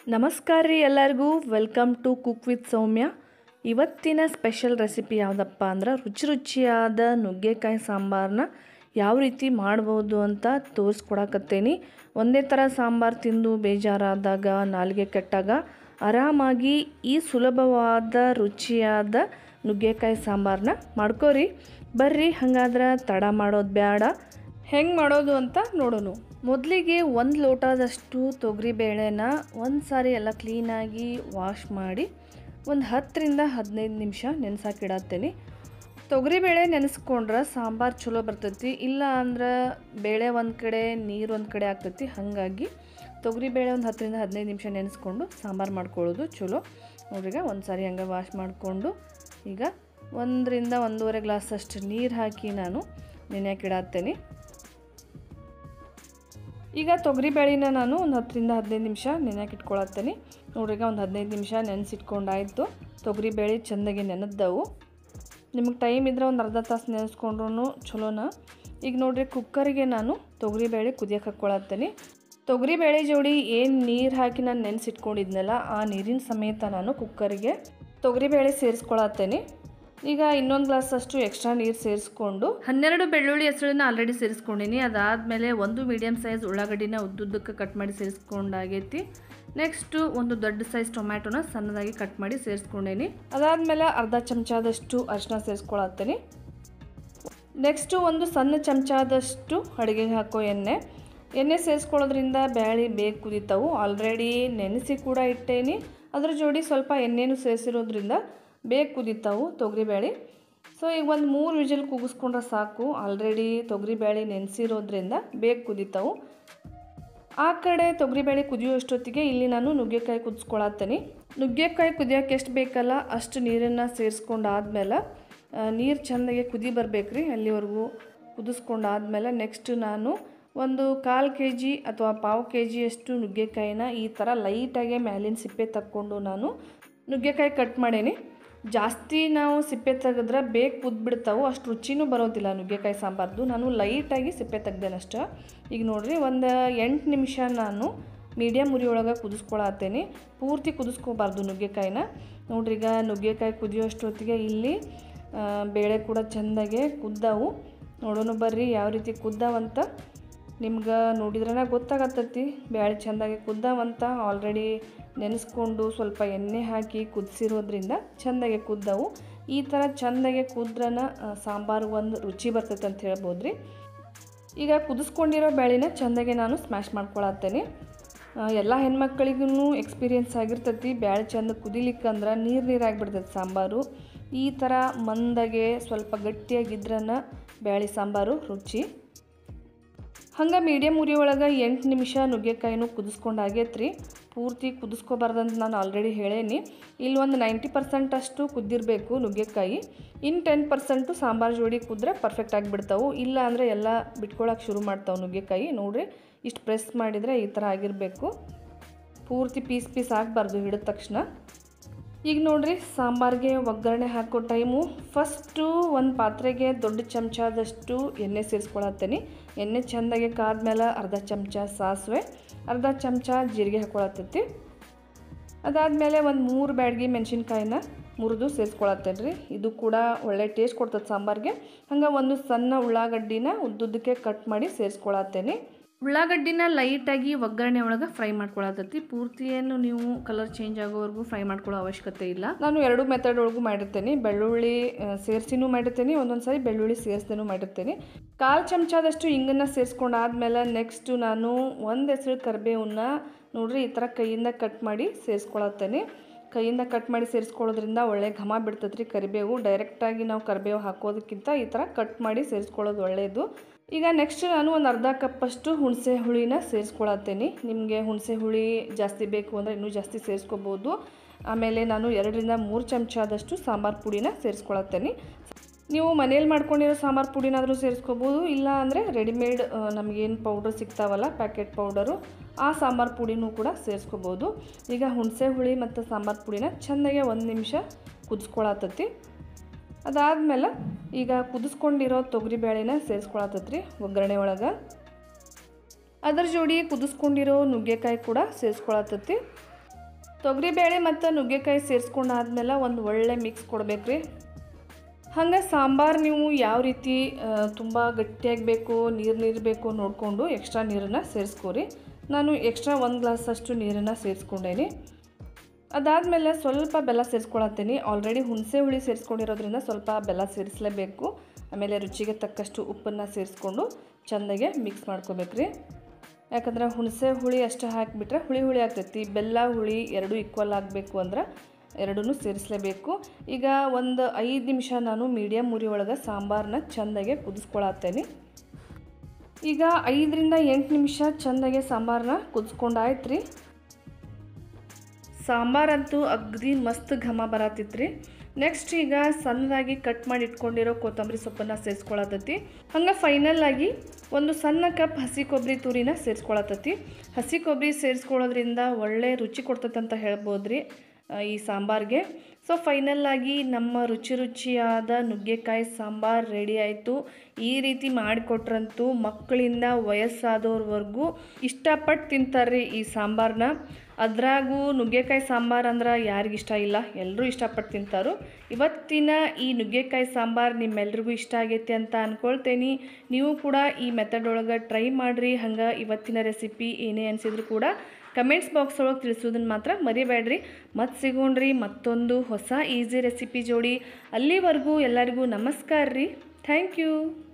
ನಮಸ್ಕಾರ ರೀ ಎಲ್ಲರಿಗೂ welcome to cook with Soumya ಇವತ್ತಿನ ಸ್ಪೆಷಲ್ ರೆಸಿಪಿ ಯಾವುದಪ್ಪ ಅಂದ್ರೆ ರುಚಿ ರುಚಿಯಾದ ನುಗ್ಗೆಕಾಯಿ ಸಾಂಬಾರನ್ನ ಯಾವ ರೀತಿ ಮಾಡ್ಬೋದು ಅಂತ ತೋರಿಸ್ಕೊಡಕತ್ತೇನಿ ಒಂದೇ ಥರ ಸಾಂಬಾರು ತಿಂದು ಬೇಜಾರಾದಾಗ ನಾಲಿಗೆ ಕೆಟ್ಟಾಗ ಆರಾಮಾಗಿ ಈ ಸುಲಭವಾದ ರುಚಿಯಾದ ನುಗ್ಗೆಕಾಯಿ ಸಾಂಬಾರನ್ನ ಮಾಡ್ಕೋರಿ ಬರ್ರಿ ಹಂಗಾದ್ರೆ ತಡ ಮಾಡೋದು ಬೇಡ ಹೆಂಗೆ ಮಾಡೋದು ಅಂತ ನೋಡೋಣ ಮೊದಲಿಗೆ ಒಂದು ಲೋಟದಷ್ಟು ತೊಗರಿಬೇಳೆನ ಒಂದು ಸಾರಿ ಎಲ್ಲ ಕ್ಲೀನಾಗಿ ವಾಶ್ ಮಾಡಿ ಒಂದು ಹತ್ತರಿಂದ ಹದಿನೈದು ನಿಮಿಷ ನೆನೆಸಾಕಿಡತ್ತೇನೆ ತೊಗರಿಬೇಳೆ ನೆನೆಸ್ಕೊಂಡ್ರೆ ಸಾಂಬಾರು ಚಲೋ ಬರ್ತೈತಿ ಇಲ್ಲ ಅಂದ್ರೆ ಬೇಳೆ ಒಂದು ಕಡೆ ನೀರು ಒಂದು ಕಡೆ ಆಗ್ತೈತಿ ಹಾಗಾಗಿ ತೊಗರಿಬೇಳೆ ಒಂದು ಹತ್ತರಿಂದ ಹದಿನೈದು ನಿಮಿಷ ನೆನೆಸ್ಕೊಂಡು ಸಾಂಬಾರು ಮಾಡ್ಕೊಳ್ಳೋದು ಚಲೋ ನೋಡ್ರಿಗ ಒಂದು ಸಾರಿ ಹಂಗೆ ವಾಶ್ ಮಾಡಿಕೊಂಡು ಈಗ ಒಂದರಿಂದ ಒಂದೂವರೆ ಗ್ಲಾಸ್ ಅಷ್ಟು ನೀರು ಹಾಕಿ ನಾನು ನೆನೆಯಾಕಿಡತ್ತೇನೆ ಈಗ ತೊಗರಿ ಬೇಳೆನ ನಾನು ಒಂದು ಹತ್ತರಿಂದ ಹದಿನೈದು ನಿಮಿಷ ನೆನೆಯಕ್ಕೆ ಇಟ್ಕೊಳತ್ತೇನೆ ನೋಡ್ರಿಗ ಒಂದು ಹದಿನೈದು ನಿಮಿಷ ನೆನೆಸಿಟ್ಕೊಂಡಾಯ್ತು ತೊಗರಿ ಬೇಳೆ ಚೆಂದಾಗಿ ನೆನೆದ್ದವು ನಿಮಗೆ ಟೈಮ್ ಇದ್ರೆ ಒಂದು ಅರ್ಧ ತಾಸು ನೆನೆಸ್ಕೊಂಡ್ರು ಚಲೋನ ಈಗ ನೋಡ್ರಿ ಕುಕ್ಕರಿಗೆ ನಾನು ತೊಗರಿ ಬೇಳೆ ಕುದಿಯಕ್ಕೆ ಹಾಕ್ಕೊಳತ್ತೇನೆ ತೊಗರಿ ಬೇಳೆ ಜೋಡಿ ಏನು ನೀರು ಹಾಕಿ ನಾನು ನೆನೆಸಿಟ್ಕೊಂಡಿದ್ನಲ್ಲ ಆ ನೀರಿನ ಸಮೇತ ನಾನು ಕುಕ್ಕರಿಗೆ ತೊಗರಿಬೇಳೆ ಸೇರಿಸ್ಕೊಳತ್ತೇನೆ ಈಗ ಇನ್ನೊಂದು ಗ್ಲಾಸ್ ಅಷ್ಟು ಎಕ್ಸ್ಟ್ರಾ ನೀರು ಸೇರಿಸ್ಕೊಂಡು ಹನ್ನೆರಡು ಬೆಳ್ಳುಳ್ಳಿ ಹೆಸಳನ್ನ ಆಲ್ರೆಡಿ ಸೇರಿಸ್ಕೊಂಡಿನಿ ಅದಾದಮೇಲೆ ಒಂದು ಮೀಡಿಯಮ್ ಸೈಜ್ ಉಳ್ಳಾಗಡ್ಡಿನ ಉದ್ದುದ್ದಕ್ಕೆ ಕಟ್ ಮಾಡಿ ಸೇರಿಸ್ಕೊಂಡಾಗೈತಿ ನೆಕ್ಸ್ಟು ಒಂದು ದೊಡ್ಡ ಸೈಜ್ ಟೊಮ್ಯಾಟೊನ ಸಣ್ಣದಾಗಿ ಕಟ್ ಮಾಡಿ ಸೇರಿಸ್ಕೊಂಡೇನಿ ಅದಾದಮೇಲೆ ಅರ್ಧ ಚಮಚದಷ್ಟು ಅರಿಶಿನ ಸೇರಿಸ್ಕೊಳತ್ತೇನೆ ನೆಕ್ಸ್ಟು ಒಂದು ಸಣ್ಣ ಚಮಚದಷ್ಟು ಅಡುಗೆಗೆ ಹಾಕೋ ಎಣ್ಣೆ ಎಣ್ಣೆ ಸೇರಿಸ್ಕೊಳ್ಳೋದ್ರಿಂದ ಬ್ಯಾಳಿ ಬೇಗ ಕುದೀತಾವು ಆಲ್ರೆಡಿ ನೆನೆಸಿ ಕೂಡ ಇಟ್ಟೇನಿ ಅದ್ರ ಜೋಡಿ ಸ್ವಲ್ಪ ಎಣ್ಣೆನೂ ಸೇರಿಸಿರೋದ್ರಿಂದ ಬೇಗ ಕುದೀತಾವು ತೊಗರಿಬೇಳೆ ಸೊ ಈಗ ಒಂದು ಮೂರು ವಿಜಲ್ ಕೂಗಿಸ್ಕೊಂಡ್ರೆ ಸಾಕು ಆಲ್ರೆಡಿ ತೊಗರಿಬೇಳೆ ನೆನೆಸಿರೋದ್ರಿಂದ ಬೇಗ ಕುದೀತಾವು ಆ ಕಡೆ ತೊಗರಿಬೇಳೆ ಕುದಿಯೋಷ್ಟೊತ್ತಿಗೆ ಇಲ್ಲಿ ನಾನು ನುಗ್ಗೆಕಾಯಿ ಕುದಿಸ್ಕೊಳತ್ತೇನೆ ನುಗ್ಗೆಕಾಯಿ ಕುದಿಯೋಕೆ ಎಷ್ಟು ಬೇಕಲ್ಲ ಅಷ್ಟು ನೀರನ್ನು ಸೇರಿಸ್ಕೊಂಡಾದ್ಮೇಲೆ ನೀರು ಚೆಂದಾಗಿ ಕುದಿ ಬರ್ಬೇಕ್ರಿ ಅಲ್ಲಿವರೆಗೂ ಕುದಿಸ್ಕೊಂಡಾದ್ಮೇಲೆ ನೆಕ್ಸ್ಟ್ ನಾನು ಒಂದು ಕಾಲು ಕೆ ಜಿ ಅಥವಾ ಪಾವು ಕೆ ಜಿಯಷ್ಟು ನುಗ್ಗೆಕಾಯಿನ ಈ ಥರ ಲೈಟಾಗೆ ಮ್ಯಾಲಿನ ಸಿಪ್ಪೆ ತಕ್ಕೊಂಡು ನಾನು ನುಗ್ಗೆಕಾಯಿ ಕಟ್ ಮಾಡೇನಿ ಜಾಸ್ತಿ ನಾವು ಸಿಪ್ಪೆ ತೆಗೆದ್ರೆ ಬೇಗ ಕುದ್ಬಿಡ್ತಾವೆ ಅಷ್ಟು ರುಚಿನೂ ಬರೋದಿಲ್ಲ ನುಗ್ಗೆಕಾಯಿ ಸಾಂಬಾರ್ದು ನಾನು ಲೈಟಾಗಿ ಸಿಪ್ಪೆ ತೆಗ್ದೇನಷ್ಟ ಈಗ ನೋಡಿರಿ ಒಂದು ಎಂಟು ನಿಮಿಷ ನಾನು ಮೀಡಿಯಮ್ ಉರಿ ಒಳಗೆ ಕುದಿಸ್ಕೊಳತ್ತೇನೆ ಪೂರ್ತಿ ಕುದಿಸ್ಕೋಬಾರ್ದು ನುಗ್ಗೆಕಾಯಿನ ನೋಡ್ರಿ ಈಗ ನುಗ್ಗೆಕಾಯಿ ಕುದಿಯೋಷ್ಟೊತ್ತಿಗೆ ಇಲ್ಲಿ ಬೇಳೆ ಕೂಡ ಚೆಂದಾಗೆ ಕುದ್ದಾವು ನೋಡೋಣ ಬರ್ರಿ ಯಾವ ರೀತಿ ಕುದ್ದಾವಂತ ನಿಮ್ಗೆ ನೋಡಿದ್ರನ ಗೊತ್ತಾಗತ್ತೈತಿ ಬ್ಯಾಳೆ ಚೆಂದಾಗಿ ಕುದ್ದಾವಂತ ಆಲ್ರೆಡಿ ನೆನೆಸ್ಕೊಂಡು ಸ್ವಲ್ಪ ಎಣ್ಣೆ ಹಾಕಿ ಕುದಿಸಿರೋದ್ರಿಂದ ಚೆಂದಾಗೆ ಕುದ್ದವು ಈ ಥರ ಚೆಂದಾಗೆ ಕುದ್ರನ ಸಾಂಬಾರು ಒಂದು ರುಚಿ ಬರ್ತೈತೆ ಅಂತ ಹೇಳ್ಬೋದು ರೀ ಈಗ ಕುದಿಸ್ಕೊಂಡಿರೋ ಬೇಳೆನ ಚೆಂದಾಗೆ ನಾನು ಸ್ಮ್ಯಾಶ್ ಮಾಡ್ಕೊಳತ್ತೇನೆ ಎಲ್ಲ ಹೆಣ್ಮಕ್ಳಿಗೂ ಎಕ್ಸ್ಪೀರಿಯೆನ್ಸ್ ಆಗಿರ್ತೈತಿ ಬ್ಯಾಳೆ ಚೆಂದ ಕುದಿಲಿಕ್ಕಂದ್ರೆ ನೀರು ನೀರಾಗಿಬಿಡ್ತೈತೆ ಸಾಂಬಾರು ಈ ಥರ ಮಂದಾಗೆ ಸ್ವಲ್ಪ ಗಟ್ಟಿಯಾಗಿದ್ರನ ಬ್ಯಾಳೆ ಸಾಂಬಾರು ರುಚಿ ಹಂಗೆ ಮೀಡಿಯಮ್ ಉರಿ ಒಳಗೆ ಎಂಟು ನಿಮಿಷ ನುಗ್ಗೆಕಾಯಿನೂ ಕುದಿಸ್ಕೊಂಡು ಆಗೈತ್ರಿ ಪೂರ್ತಿ ಕುದಿಸ್ಕೋಬಾರ್ದಂತ ನಾನು ಆಲ್ರೆಡಿ ಹೇಳೇನಿ ಇಲ್ಲಿ ಒಂದು ನೈಂಟಿ ಪರ್ಸೆಂಟ್ ಅಷ್ಟು ಕುದ್ದಿರಬೇಕು ನುಗ್ಗೆಕಾಯಿ ಇನ್ನು ಟೆನ್ ಪರ್ಸೆಂಟು ಸಾಂಬಾರು ಜೋಡಿ ಕುದ್ರೆ ಪರ್ಫೆಕ್ಟ್ ಆಗಿಬಿಡ್ತಾವೆ ಇಲ್ಲ ಅಂದರೆ ಎಲ್ಲ ಬಿಟ್ಕೊಳಕ್ಕೆ ಶುರು ಮಾಡ್ತಾವೆ ನುಗ್ಗೆಕಾಯಿ ನೋಡ್ರಿ ಇಷ್ಟು ಪ್ರೆಸ್ ಮಾಡಿದರೆ ಈ ಥರ ಆಗಿರಬೇಕು ಪೂರ್ತಿ ಪೀಸ್ ಪೀಸ್ ಆಗಬಾರ್ದು ಹಿಡಿದ ತಕ್ಷಣ ಈಗ ನೋಡ್ರಿ ಸಾಂಬಾರಿಗೆ ಒಗ್ಗರಣೆ ಹಾಕೋ ಟೈಮು ಫಸ್ಟು ಒಂದು ಪಾತ್ರೆಗೆ ದೊಡ್ಡ ಚಮಚದಷ್ಟು ಎಣ್ಣೆ ಸೇರಿಸ್ಕೊಳತ್ತೇನೆ ಎಣ್ಣೆ ಚೆಂದಾಗಿ ಕಾದ್ಮೇಲೆ ಅರ್ಧ ಚಮಚ ಸಾಸಿವೆ ಅರ್ಧ ಚಮಚ ಜೀರಿಗೆ ಹಾಕೊಳತ್ತೈತಿ ಅದಾದಮೇಲೆ ಒಂದು ಮೂರು ಬ್ಯಾಡ್ಗಿ ಮೆಣಸಿನ್ಕಾಯಿನ ಮುರಿದು ಸೇರಿಸ್ಕೊಳತ್ತೇನೆ ರೀ ಇದು ಕೂಡ ಒಳ್ಳೆ ಟೇಸ್ಟ್ ಕೊಡ್ತದೆ ಸಾಂಬಾರಿಗೆ ಹಂಗೆ ಒಂದು ಸಣ್ಣ ಉಳ್ಳಾಗಡ್ಡಿನ ಉದ್ದುದ್ದಕ್ಕೆ ಕಟ್ ಮಾಡಿ ಸೇರಿಸ್ಕೊಳತ್ತೇನೆ ಉಳ್ಳಾಗಡ್ಡಿನ ಲೈಟಾಗಿ ಒಗ್ಗರಣೆ ಒಳಗೆ ಫ್ರೈ ಮಾಡ್ಕೊಳತೈತಿ ಪೂರ್ತಿ ಏನು ನೀವು ಕಲರ್ ಚೇಂಜ್ ಆಗೋವರೆಗೂ ಫ್ರೈ ಮಾಡ್ಕೊಳ್ಳೋ ಅವಶ್ಯಕತೆ ಇಲ್ಲ ನಾನು ಎರಡು ಮೆಥಡ್ ಒಳಗೂ ಮಾಡಿರ್ತೇನೆ ಬೆಳ್ಳುಳ್ಳಿ ಸೇರಿಸಿನೂ ಮಾಡಿರ್ತೇನೆ ಒಂದೊಂದು ಸಾರಿ ಬೆಳ್ಳುಳ್ಳಿ ಸೇರಿಸ್ದೇನೂ ಮಾಡಿರ್ತೇನೆ ಕಾಲು ಚಮಚದಷ್ಟು ಹಿಂಗನ್ನು ಸೇರಿಸ್ಕೊಂಡಾದ್ಮೇಲೆ ನೆಕ್ಸ್ಟು ನಾನು ಒಂದು ಹೆಸರು ಕರಿಬೇವನ್ನ ನೋಡ್ರಿ ಈ ಥರ ಕೈಯಿಂದ ಕಟ್ ಮಾಡಿ ಸೇರಿಸ್ಕೊಳತ್ತೇನೆ ಕೈಯಿಂದ ಕಟ್ ಮಾಡಿ ಸೇರಿಸ್ಕೊಳ್ಳೋದ್ರಿಂದ ಒಳ್ಳೆ ಘಮ ಬಿಡ್ತೈತೆ ರೀ ಕರಿಬೇವು ಡೈರೆಕ್ಟಾಗಿ ನಾವು ಕರಿಬೇವು ಹಾಕೋದಕ್ಕಿಂತ ಈ ಥರ ಕಟ್ ಮಾಡಿ ಸೇರಿಸ್ಕೊಳ್ಳೋದು ಒಳ್ಳೆಯದು ಈಗ ನೆಕ್ಸ್ಟ್ ನಾನು ಒಂದು ಅರ್ಧ ಕಪ್ಪಷ್ಟು ಹುಣಸೆ ಹುಳಿನ ಸೇರಿಸ್ಕೊಳತ್ತೇನೆ ನಿಮಗೆ ಹುಣಸೆ ಹುಳಿ ಜಾಸ್ತಿ ಬೇಕು ಅಂದರೆ ಇನ್ನೂ ಜಾಸ್ತಿ ಸೇರಿಸ್ಕೋಬೋದು ಆಮೇಲೆ ನಾನು ಎರಡರಿಂದ ಮೂರು ಚಮಚದಷ್ಟು ಸಾಂಬಾರು ಪುಡಿನ ಸೇರಿಸ್ಕೊಳತ್ತೇನೆ ನೀವು ಮನೇಲಿ ಮಾಡ್ಕೊಂಡಿರೋ ಸಾಂಬಾರು ಪುಡಿನಾದರೂ ಸೇರಿಸ್ಕೋಬೋದು ಇಲ್ಲ ಅಂದರೆ ರೆಡಿಮೇಡ್ ನಮಗೇನು ಪೌಡ್ರ್ ಸಿಗ್ತಾವಲ್ಲ ಪ್ಯಾಕೆಟ್ ಪೌಡರು ಆ ಸಾಂಬಾರು ಪುಡಿನೂ ಕೂಡ ಸೇರಿಸ್ಕೋಬೋದು ಈಗ ಹುಣಸೆ ಹುಳಿ ಮತ್ತು ಸಾಂಬಾರು ಪುಡಿನ ಚೆಂದಾಗೆ ಒಂದು ನಿಮಿಷ ಕುದಿಸ್ಕೊಳತ್ತತಿ ಅದಾದಮೇಲೆ ಈಗ ಕುದಿಸ್ಕೊಂಡಿರೋ ತೊಗರಿ ಬೇಳೆನ ಸೇರಿಸ್ಕೊಳತ್ತೈತ್ರಿ ಒಗ್ಗರಣೆ ಒಳಗೆ ಅದ್ರ ಜೋಡಿ ಕುದಿಸ್ಕೊಂಡಿರೋ ನುಗ್ಗೆಕಾಯಿ ಕೂಡ ಸೇರಿಸ್ಕೊಳತ್ತೈತಿ ತೊಗರಿಬೇಳೆ ಮತ್ತು ನುಗ್ಗೆಕಾಯಿ ಸೇರಿಸ್ಕೊಂಡಾದ್ಮೇಲೆ ಒಂದು ಒಳ್ಳೆ ಮಿಕ್ಸ್ ಕೊಡ್ಬೇಕ್ರಿ ಹಂಗೆ ಸಾಂಬಾರು ನೀವು ಯಾವ ರೀತಿ ತುಂಬ ಗಟ್ಟಿಯಾಗಿ ಬೇಕು ನೀರು ನೀರು ಬೇಕು ನೋಡಿಕೊಂಡು ಎಕ್ಸ್ಟ್ರಾ ನೀರನ್ನು ಸೇರಿಸ್ಕೋರಿ ನಾನು ಎಕ್ಸ್ಟ್ರಾ ಒಂದು ಗ್ಲಾಸ್ ಅಷ್ಟು ನೀರನ್ನು ಸೇರಿಸ್ಕೊಂಡೇನಿ ಅದಾದಮೇಲೆ ಸ್ವಲ್ಪ ಬೆಲ್ಲ ಸೇರಿಸ್ಕೊಳತ್ತೀನಿ ಆಲ್ರೆಡಿ ಹುಣಸೆ ಹುಳಿ ಸೇರಿಸ್ಕೊಂಡಿರೋದ್ರಿಂದ ಸ್ವಲ್ಪ ಬೆಲ್ಲ ಸೇರಿಸಲೇಬೇಕು ಆಮೇಲೆ ರುಚಿಗೆ ತಕ್ಕಷ್ಟು ಉಪ್ಪನ್ನು ಸೇರಿಸ್ಕೊಂಡು ಚೆಂದಾಗೆ ಮಿಕ್ಸ್ ಮಾಡ್ಕೋಬೇಕ್ರಿ ಯಾಕಂದ್ರೆ ಹುಣಸೆ ಹುಳಿ ಅಷ್ಟು ಹಾಕಿಬಿಟ್ರೆ ಹುಳಿ ಹುಳಿ ಆಗ್ತೈತಿ ಬೆಲ್ಲ ಹುಳಿ ಎರಡೂ ಈಕ್ವಲ್ ಆಗಬೇಕು ಅಂದ್ರೆ ಎರಡೂ ಸೇರಿಸಲೇಬೇಕು ಈಗ ಒಂದು ಐದು ನಿಮಿಷ ನಾನು ಮೀಡಿಯಮ್ ಉರಿ ಒಳಗೆ ಸಾಂಬಾರನ್ನ ಚೆಂದಾಗೆ ಕುದಿಸ್ಕೊಳತ್ತೇನೆ ಈಗ ಐದರಿಂದ ಎಂಟು ನಿಮಿಷ ಚೆಂದಾಗೆ ಸಾಂಬಾರನ್ನ ಕುದಿಸ್ಕೊಂಡಾಯ್ತು ರೀ ಸಾಂಬಾರಂತೂ ಅಗದಿ ಮಸ್ತ್ ಘಮ ಬರತ್ತಿತ್ರಿ ನೆಕ್ಸ್ಟ್ ಈಗ ಸಣ್ಣದಾಗಿ ಕಟ್ ಮಾಡಿ ಇಟ್ಕೊಂಡಿರೋ ಕೊತ್ತಂಬರಿ ಸೊಪ್ಪನ್ನು ಸೇರಿಸ್ಕೊಳತತಿ ಹಂಗೆ ಫೈನಲ್ ಆಗಿ ಒಂದು ಸಣ್ಣ ಕಪ್ ಹಸಿ ಕೊಬ್ಬರಿ ತುರಿನ ಸೇರಿಸ್ಕೊಳತತಿ ಹಸಿ ಕೊಬ್ಬರಿ ಸೇರಿಸ್ಕೊಳ್ಳೋದ್ರಿಂದ ಒಳ್ಳೆ ರುಚಿ ಕೊಡ್ತೈತೆ ಅಂತ ಹೇಳ್ಬೋದು ರೀ ಈ ಸಾಂಬಾರಿಗೆ ಸೊ ಫೈನಲ್ ಆಗಿ ನಮ್ಮ ರುಚಿ ರುಚಿಯಾದ ನುಗ್ಗೆಕಾಯಿ ಸಾಂಬಾರು ರೆಡಿ ಆಯಿತು ಈ ರೀತಿ ಮಾಡಿಕೊಟ್ರಂತೂ ಮಕ್ಕಳಿಂದ ವಯಸ್ಸಾದವ್ರವರೆಗೂ ಇಷ್ಟಪಟ್ಟು ತಿಂತಾರೆ ಈ ಸಾಂಬಾರನ್ನ ಅದ್ರಾಗೂ ನುಗ್ಗೆಕಾಯಿ ಸಾಂಬಾರು ಅಂದ್ರೆ ಯಾರಿಗಿಷ್ಟ ಇಲ್ಲ ಎಲ್ಲರೂ ಇಷ್ಟಪಟ್ಟು ತಿಂತಾರೋ ಇವತ್ತಿನ ಈ ನುಗ್ಗೆಕಾಯಿ ಸಾಂಬಾರು ನಿಮ್ಮೆಲ್ರಿಗೂ ಇಷ್ಟ ಆಗೈತೆ ಅಂತ ಅಂದ್ಕೊಳ್ತೇನೆ ನೀವು ಕೂಡ ಈ ಮೆಥಡ್ ಒಳಗೆ ಟ್ರೈ ಮಾಡಿರಿ ಹಂಗೆ ಇವತ್ತಿನ ರೆಸಿಪಿ ಏನೇ ಅನಿಸಿದ್ರು ಕೂಡ ಕಮೆಂಟ್ಸ್ ಬಾಕ್ಸ್ ಒಳಗೆ ತಿಳಿಸೋದನ್ನು ಮಾತ್ರ ಮರಿಬೇಡ್ರಿ ಮತ್ತೆ ಸಿಗೋಣ್ರಿ ಮತ್ತೊಂದು ಹೊಸ ಈಸಿ ರೆಸಿಪಿ ಜೋಡಿ ಅಲ್ಲಿವರೆಗೂ ಎಲ್ಲರಿಗೂ ನಮಸ್ಕಾರ ರೀ ಥ್ಯಾಂಕ್ ಯು